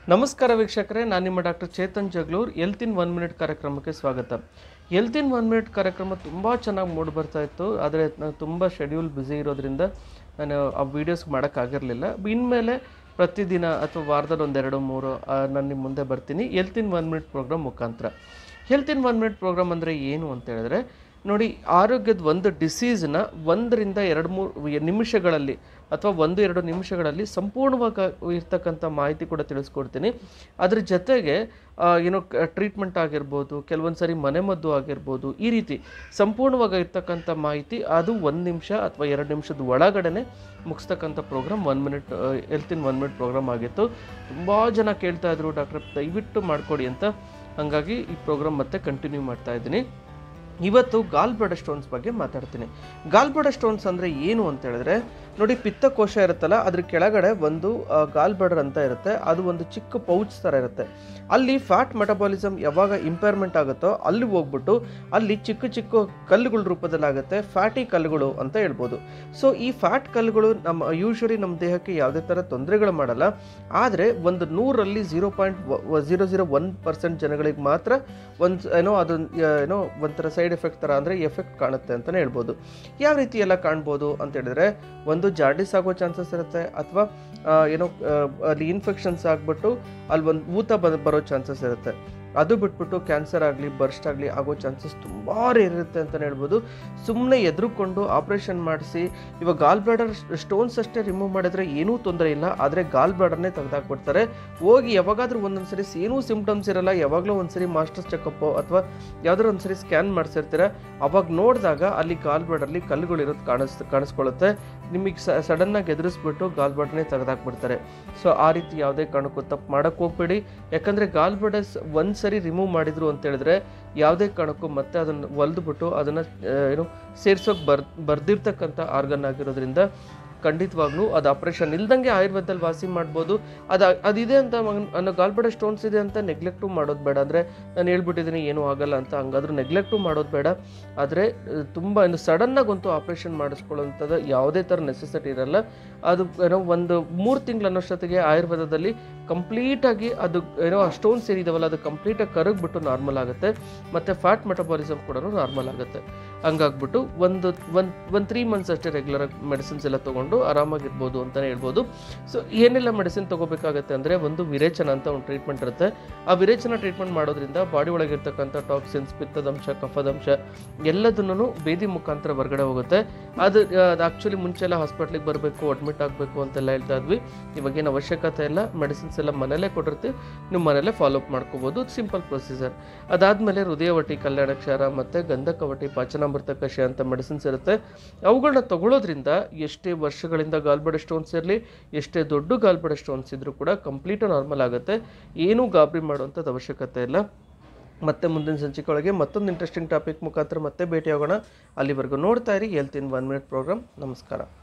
ನಮಸ್ಕಾರ ವೀಕ್ಷಕರೇ ನಾನು ನಿಮ್ಮ doctor Chetan Jaglur health in one minute ಕಾರ್ಯಕ್ರಮಕ್ಕೆ ಸ್ವಾಗತ ಎಲ್ತ್ ಇನ್ ಒನ್ ಮಿನಿಟ್ ಕಾರ್ಯಕ್ರಮ ತುಂಬ ಚೆನ್ನಾಗಿ ಮೂಡಿ ಬರ್ತಾ ಇತ್ತು ಆದರೆ ನಾನು ತುಂಬ ಶೆಡ್ಯೂಲ್ ಬ್ಯುಸಿ ಇರೋದ್ರಿಂದ ನಾನು ಆ ವೀಡಿಯೋಸ್ ಮಾಡೋಕ್ಕಾಗಿರಲಿಲ್ಲ ಇನ್ಮೇಲೆ ಪ್ರತಿದಿನ ಅಥವಾ ವಾರದಲ್ಲಿ ಒಂದೆರಡು ಮೂರು ಆ, ನಾನು ನಿಮ್ಮ ಮುಂದೆ ಬರ್ತೀನಿ health in one minute program ಮುಖಾಂತರ health in one minute program ಅಂದರೆ ಏನು ಅಂತ ಹೇಳಿದ್ರೆ ನೋಡಿ ಆರೋಗ್ಯದ ಒಂದು ಡಿಸೀಸ್ನ ಒಂದರಿಂದ ಎರಡು ಮೂರು ನಿಮಿಷಗಳಲ್ಲಿ ಅಥವಾ ಒಂದು ಎರಡು ನಿಮಿಷಗಳಲ್ಲಿ ಸಂಪೂರ್ಣವಾಗಿ ಇರ್ತಕ್ಕಂಥ ಮಾಹಿತಿ ಕೂಡ ತಿಳಿಸ್ಕೊಡ್ತೀನಿ ಅದ್ರ ಜೊತೆಗೆ ಆ, ಏನೋ ಟ್ರೀಟ್ಮೆಂಟ್ ಆಗಿರ್ಬೋದು ಕೆಲವೊಂದು ಸರಿ ಮನೆಮದ್ದು ಆಗಿರ್ಬೋದು ಈ ರೀತಿ ಸಂಪೂರ್ಣವಾಗಿ ಇರ್ತಕ್ಕಂಥ ಮಾಹಿತಿ ಅದು ಒಂದು ನಿಮಿಷ ಅಥವಾ ಎರಡು ನಿಮಿಷದ ಒಳಗಡೆನೆ ಮುಗಿಸ್ತಕ್ಕಂಥ program one minute health in one minute program ಆಗಿತ್ತು ತುಂಬ ಜನ ಕೇಳ್ತಾ ಇದ್ರು ಡಾಕ್ಟರ್ ದಯವಿಟ್ಟು ಮಾಡಿಕೊಡಿ ಅಂತ ಹಾಗಾಗಿ ಈ ಪ್ರೋಗ್ರಾಮ್ ಮತ್ತೆ ಕಂಟಿನ್ಯೂ ಮಾಡ್ತಾ ಇದ್ದೀನಿ ಇವತ್ತು ಗಾಲ್ಬ್ಲಡ್ ಸ್ಟೋನ್ಸ್ ಬಗ್ಗೆ ಮಾತಾಡ್ತೀನಿ ಗಾಲ್ಬ್ಲಡ್ ಸ್ಟೋನ್ಸ್ ಅಂದರೆ ಏನು ಅಂತ ಹೇಳಿದ್ರೆ ನೋಡಿ ಪಿತ್ತಕೋಶ ಇರುತ್ತಲ್ಲ ಅದ್ರ ಕೆಳಗಡೆ ಒಂದು ಗಾಲ್ಬ್ಲಡರ್ ಅಂತ ಇರುತ್ತೆ ಅದು ಒಂದು ಚಿಕ್ಕ ಪೌಚ್ ಥರ ಇರುತ್ತೆ ಅಲ್ಲಿ ಫ್ಯಾಟ್ ಮೆಟಬಾಲಿಸಮ್ ಯಾವಾಗ ಇಂಪೇರ್ಮೆಂಟ್ ಆಗುತ್ತೋ ಅಲ್ಲಿ ಹೋಗ್ಬಿಟ್ಟು ಅಲ್ಲಿ ಚಿಕ್ಕ ಚಿಕ್ಕ ಕಲ್ಲುಗಳ ರೂಪದಲ್ಲಿ ಆಗುತ್ತೆ ಫ್ಯಾಟಿ ಕಲ್ಲುಗಳು ಅಂತ ಹೇಳ್ಬೋದು ಸೊ ಈ ಫ್ಯಾಟ್ ಕಲ್ಲುಗಳು ನಮ್ಮ ಯೂಶ್ವಲಿ ನಮ್ಮ ದೇಹಕ್ಕೆ ಯಾವುದೇ ಥರ ತೊಂದರೆಗಳು ಮಾಡಲ್ಲ ಆದರೆ ಒಂದು ನೂರಲ್ಲಿ zero point zero zero one percent ಜನಗಳಿಗೆ ಮಾತ್ರ ಒಂದು ಏನೋ ಅದು ಏನೋ ಒಂಥರ ಸೈಡ್ ಎಫೆಕ್ಟ್ ಥರ ಅಂದರೆ ಎಫೆಕ್ಟ್ ಕಾಣುತ್ತೆ ಅಂತಲೇ ಹೇಳ್ಬೋದು ಯಾವ ರೀತಿ ಎಲ್ಲ ಕಾಣ್ಬೋದು ಅಂತ ಹೇಳಿದ್ರೆ ಒಂದು ಜಾರ್ಡಿಸ್ ಆಗೋ ಚಾನ್ಸಸ್ ಇರುತ್ತೆ ಅಥವಾ ಏನೋ ಆ, ಅಲ್ಲಿ ಇನ್ಫೆಕ್ಷನ್ಸ್ ಆಗಿಬಿಟ್ಟು ಅಲ್ಲಿ ಒಂದು ಊತ ಬ ಬರೋ ಚಾನ್ಸಸ್ ಇರುತ್ತೆ ಅದು ಬಿಟ್ಬಿಟ್ಟು ಕ್ಯಾನ್ಸರ್ ಆಗಲಿ ಬರ್ಸ್ಟ್ ಆಗಲಿ ಆಗೋ ಚಾನ್ಸಸ್ ತುಂಬ ಇರುತ್ತೆ ಅಂತಲೇ ಹೇಳ್ಬೋದು ಸುಮ್ಮನೆ ಎದುರುಕೊಂಡು ಆಪ್ರೇಷನ್ ಮಾಡಿಸಿ ಇವಾಗ ಗಾಲ್ ಬ್ಲಾಡರ್ ಸ್ಟೋನ್ಸ್ ಅಷ್ಟೇ ರಿಮೂವ್ ಮಾಡಿದ್ರೆ ಏನೂ ತೊಂದರೆ ಇಲ್ಲ ಆದರೆ ಗಾಲ್ ಬ್ಲಾಡರ್ನೇ ತೆಗೆದಾಕ್ಬಿಡ್ತಾರೆ ಹೋಗಿ ಯಾವಾಗಾದ್ರೂ ಒಂದೊಂದು ಸರಿ ಏನೂ ಸಿಂಪ್ಟಮ್ಸ್ ಇರಲ್ಲ ಯಾವಾಗಲೂ ಒಂದ್ಸರಿ ಮಾಸ್ಟರ್ಸ್ ಚೆಕಪ್ಪು ಅಥವಾ ಯಾವ್ದಾದ್ರು ಒಂದ್ಸರಿ ಸ್ಕ್ಯಾನ್ ಮಾಡಿಸಿರ್ತೀರ ಅವಾಗ ನೋಡಿದಾಗ ಅಲ್ಲಿ ಗಾಲ್ ಬ್ಲಾಡರ್ಲಿ ಕಲ್ಲುಗಳಿರೋದು ಕಾಣಿಸ್ ಕಾಣಿಸ್ಕೊಳ್ಳುತ್ತೆ ನಿಮಗೆ ಸಡನ್ನಾಗಿ ಎದುರಿಸ್ಬಿಟ್ಟು ಗಾಲ್ ಬ್ಲಾಡರ್ನೇ ತೆಗೆದಾಕ್ಬಿಡ್ತಾರೆ ಸೊ ಆ ರೀತಿ ಯಾವುದೇ ಕಾರಣಕ್ಕೂ ತಪ್ಪು ಮಾಡೋಕ್ಕೆ ಹೋಗ್ಬೇಡಿ ಯಾಕಂದರೆ ಗಾಲ್ ಬ್ಲಾಡರ್ಸ್ ಒಂದು ಸರಿ ರಿಮೂವ್ ಮಾಡಿದ್ರು ಅಂತ ಹೇಳಿದ್ರೆ ಯಾವುದೇ ಕಾರಣಕ್ಕೂ ಮತ್ತೆ ಅದನ್ನು ಹೊಲ್ದುಬಿಟ್ಟು ಅದನ್ನು ಏನು ಸೇರ್ಸೋಕೆ ಬರ್ ಬರ್ದಿರ್ತಕ್ಕಂಥ ಆರ್ಗನ್ ಆಗಿರೋದ್ರಿಂದ ಖಂಡಿತವಾಗ್ಲೂ ಅದು ಆಪ್ರೇಷನ್ ಇಲ್ದಂಗೆ ಆಯುರ್ವೇದದಲ್ಲಿ ವಾಸಿ ಮಾಡ್ಬೋದು ಅದು ಅದಿದೆ ಅಂತ ಮಗನ್- ಅನ್ನೋ ಗಾಲ್ಬಡ ಸ್ಟೋನ್ಸ್ ಇದೆ ಅಂತ ನೆಗ್ಲೆಕ್ಟು ಮಾಡೋದು ಬೇಡ ಅಂದರೆ ನಾನು ಹೇಳ್ಬಿಟ್ಟಿದ್ದೀನಿ ಏನೂ ಆಗಲ್ಲ ಅಂತ ಹಂಗಾದ್ರೂ ನೆಗ್ಲೆಕ್ಟು ಮಾಡೋದು ಬೇಡ ಆದರೆ ತುಂಬ ಏನು ಸಡನ್ನಾಗಿ ಅಂತೂ ಆಪ್ರೇಷನ್ ಮಾಡಿಸ್ಕೊಳ್ಳೋಂಥದ್ದು ಯಾವುದೇ ಥರ ನೆಸೆಸಿಟಿ ಇರಲ್ಲ ಅದು ಏನೋ ಒಂದು ಮೂರು ತಿಂಗಳು ಅನ್ನೋಷ್ಟೊತ್ತಿಗೆ ಆಯುರ್ವೇದದಲ್ಲಿ ಕಂಪ್ಲೀಟಾಗಿ ಅದು ಏನೋ ಆ ಸ್ಟೋನ್ಸ್ ಏನಿದಾವಲ್ಲ ಅದು ಕಂಪ್ಲೀಟಾಗಿ ಕರಗ್ಬಿಟ್ಟು ನಾರ್ಮಲ್ ಆಗುತ್ತೆ ಮತ್ತು ಫ್ಯಾಟ್ ಮೆಟಬಾಲಿಸಮ್ ಕೂಡ ನಾರ್ಮಲ್ ಆಗುತ್ತೆ ಹಂಗಾಗ್ಬಿಟ್ಟು ಒಂದು ಒಂದು ಒಂದು ತ್ರೀ ಮಂತ್ಸ್ ಅಷ್ಟೇ ರೆಗ್ಯುಲರಾಗಿ ಮೆಡಿಸಿನ್ಸ್ ಎಲ್ಲ ತೊಗೊಂಡು ಆರಾಮಾಗಿರ್ಬೋದು ಅಂತಲೇ ಹೇಳ್ಬೋದು ಸೊ ಏನೆಲ್ಲ ಮೆಡಿಸಿನ್ ತೊಗೋಬೇಕಾಗತ್ತೆ ಅಂದರೆ ಒಂದು ವಿರೇಚನ ಅಂತ ಒಂದು ಟ್ರೀಟ್ಮೆಂಟ್ ಇರುತ್ತೆ ಆ ವಿರೇಚನ ಟ್ರೀಟ್ಮೆಂಟ್ ಮಾಡೋದ್ರಿಂದ ಬಾಡಿ ಒಳಗಿರ್ತಕ್ಕಂಥ ಟಾಕ್ಸಿನ್ಸ್ ಪಿತ್ತದಂಶ ಕಫದಂಶ ಎಲ್ಲದನ್ನು ಬೇದಿ ಮುಖಾಂತರ ಹೊರಗಡೆ ಹೋಗುತ್ತೆ ಅದು ಅದು ಆ್ಯಕ್ಚುಲಿ ಮುಂಚೆ ಎಲ್ಲ ಹಾಸ್ಪಿಟ್ಲಿಗೆ ಬರಬೇಕು ಅಡ್ಮಿಟ್ ಆಗಬೇಕು ಅಂತೆಲ್ಲ ಹೇಳ್ತಾ ಇದ್ವಿ ಇವಾಗೇನು ಅವಶ್ಯಕತೆ ಇಲ್ಲ ಮೆಡಿಸಿನ್ಸ್ ಎಲ್ಲ ಮನೇಲೇ ಕೊಟ್ಟಿರ್ತೀವಿ ನೀವು ಮನೇಲೇ ಫಾಲೋ ಅಪ್ ಮಾಡ್ಕೋಬೋದು ಸಿಂಪಲ್ ಪ್ರೊಸೀಜರ್ ಅದಾದಮೇಲೆ ಹೃದಯವಟಿ ಕಲ್ಯಾಣಕ್ಷಾರ ಮತ್ತು ಗಂಧಕವಟಿ ಪಾಚನಾಮೃತ ಕಷ ಅಂತ ಮೆಡಿಸಿನ್ಸ್ ಇರುತ್ತೆ ಅವುಗಳನ್ನ ತಗೊಳ್ಳೋದ್ರಿಂದ ಎಷ್ಟೇ ವರ್ಷಗಳಿಂದ ಗಾಲ್ಬಡ ಸ್ಟೋನ್ಸ್ ಇರಲಿ ಎಷ್ಟೇ ದೊಡ್ಡ ಗಾಲ್ಬಡ ಸ್ಟೋನ್ಸ್ ಇದ್ರೂ ಕೂಡ ಕಂಪ್ಲೀಟ್ ನಾರ್ಮಲ್ ಆಗುತ್ತೆ ಏನೂ ಗಾಬರಿ ಮಾಡುವಂಥದ್ದು ಅವಶ್ಯಕತೆ ಇಲ್ಲ ಮತ್ತೆ ಮುಂದಿನ ಸಂಚಿಕೆ ಒಳಗೆ ಮತ್ತೊಂದು ಇಂಟ್ರೆಸ್ಟಿಂಗ್ ಟಾಪಿಕ್ ಮುಖಾಂತರ ಮತ್ತೆ ಭೇಟಿಯಾಗೋಣ ಅಲ್ಲಿವರೆಗೂ ನೋಡ್ತಾ ಇರಿ health in one minute program ನಮಸ್ಕಾರ